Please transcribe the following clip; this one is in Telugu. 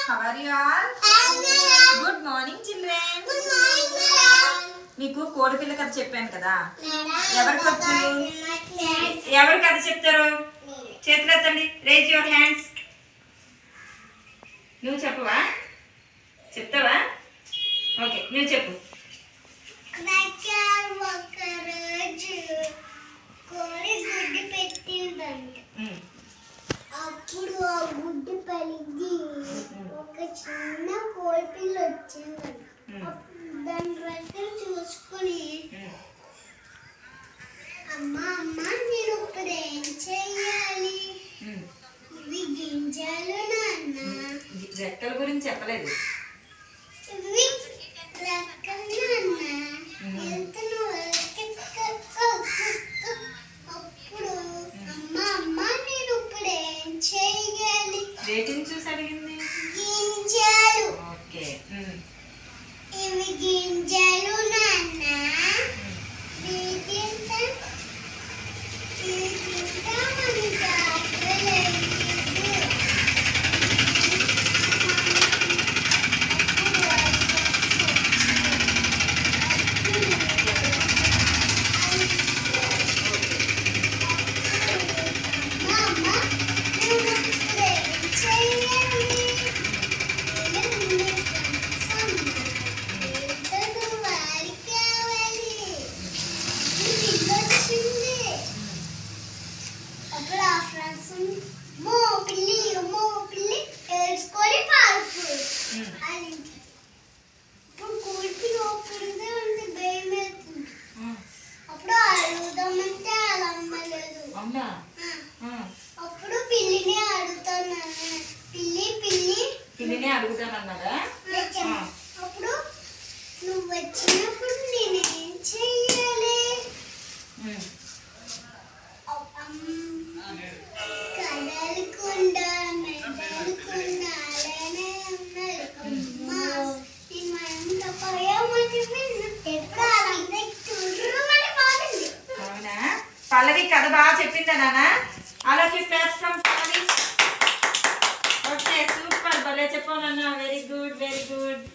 How are you all? Good morning children మీకు కోడి పిల్ల కథ చెప్పాను కదా ఎవరికి వచ్చు ఎవరు కథ చెప్తారు చేతులు ఎత్తండి రేజ్ యువర్ హ్యాండ్స్ నువ్వు చెప్పవా చెప్తావా ఓకే నువ్వు చెప్పు ఒకరోజు కోడి గుడ్డు పెట్టిందంట ఉమ్, అప్పుడు ఆ గుడ్డు పలిగి ఒక చిన్న కోడి పిల్ల వచ్చిందంట ఉమ్, దాని దగ్గర చూసుకుని ఉమ్. అమ్మ అమ్మ నేను ఇప్పుడు ఏం చెయ్యాలి ఉమ్. ఇవి గింజలు నాన్న రెక్కల గురించి చెప్పలేదు ఇవి రెక్కలు నాన్న వెళ్తున్న అప్పుడు అమ్మ అమ్మ నేను ఇప్పుడు ఏం చెయ్యాలి రేటింగ్ చూసి అడిగింది గింజలు ఓకే ఉమ్, ఇవి గింజలు నాన్న ఉమ్. వీటింత వీటింత మనకి ఆకలేదు అప్పుడు ఆ ఫ్రెండ్స్ మో పిల్లి మో పిల్లి ఏడ్చుకొని పారిపోయి ఉమ్. అది ఇప్పుడు కూడిపి లోపలిదే ఉంది భయం వేస్తుంది ఉమ్. అప్పుడు అడుగుదామంటే అది అమ్మలేదు అవునా ఆ, ఉమ్. అప్పుడు పిల్లిని అడుగుతాను పిల్లి పిల్లి పిల్లినే అడుగుతానన్నారా వచ్చాను. ఆ. అప్పుడు నువ్వు వచ్చినప్పుడు నేనేం చెయ్యాలి ఉమ్. కదలకుండా మెదలకుండా అలానే ఉన్నది అమ్మా నేను ఎంత భయమని ఎప్పుడు అలాగే తుర్రుమని పోతుంది అవునా పల్లవి కథ బాగా చెప్పిందా నాన్న all of you class from Pallavi okay super భలే చెప్పావు నాన్న వెరీ గుడ్ వెరీ గుడ్